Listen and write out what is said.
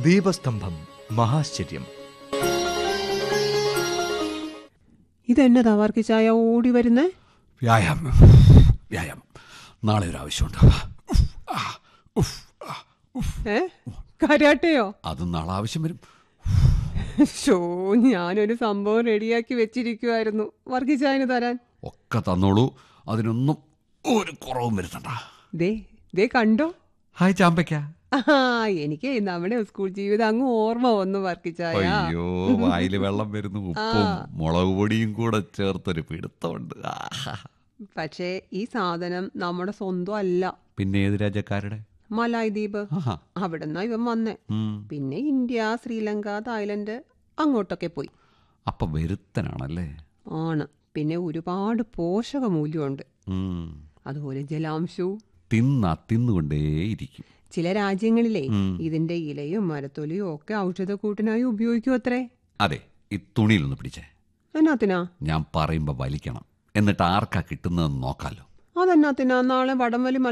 ദീപസ്തംഭം മഹാശ്ചര്യം ഇതെന്നതാ വർക്കിച്ചായ ഓടി വരുന്നേ വ്യായാമം വ്യായാമം നാളെ ഒരു ആവശ്യമുണ്ട് ആ, ഉഫ്, ആ, ഉഫ്. ഏ കരാട്ടയോ അത് നാളെ ആവശ്യം വരും ഷോ ഞാനൊരു സംഭവം റെഡിയാക്കി വെച്ചിരിക്കുമായിരുന്നു വർക്കിച്ചായന് തരാൻ ഒക്കെ തന്നോളൂ അതിനൊന്നും ഒരു കുറവും വരുത്തണ്ട ദേ ദേ കണ്ടോ ഹായ് ചാമ്പയ്ക്ക ആ എനിക്ക് നമ്മുടെ സ്കൂൾ ജീവിതം അങ്ങ് ഓർമ്മ വന്നു വർക്കിച്ചായ അയ്യോ വായില് വെള്ളം വരുന്നു ഉപ്പും മുളക് പൊടിയും കൂടെ ചേർത്തൊരു പിടുത്തമുണ്ട് ആഹാ. പക്ഷേ ഈ സാധനം നമ്മുടെ സ്വന്തം അല്ല പിന്നെ ഏത് രാജ്യക്കാരുടെ മലായ് ദ്വീപ് ആഹാ അവിടെ നിന്നാ ഇവൻ വന്നേ ഉം. പിന്നെ ഇന്ത്യ ശ്രീലങ്ക തായ്ലൻഡ് അങ്ങോട്ടൊക്കെ പോയി അപ്പൊ വരുത്തനാണല്ലേ ആണ് പിന്നെ ഒരുപാട് പോഷക മൂല്യമുണ്ട് ഉം. അതുപോലെ ജലാംശവും തിന്നാ തിന്നുകൊണ്ടേയിരിക്കും ചില രാജ്യങ്ങളിലെ ഉം. ഇതിന്റെ ഇലയും മരത്തൊലിയും ഒക്കെ ഔഷധക്കൂട്ടിനായി ഉപയോഗിക്കും അത്രേ അതെ ഈ തുണിയിലൊന്ന് പിടിച്ചേ എന്നാത്തിനാ ഞാൻ പറയുമ്പോ വലിക്കണം എന്നിട്ട് ആർക്കാ കിട്ടുന്നതെന്ന് നോക്കാലോ അതെന്നാത്തിനാ നാളെ വടംവലി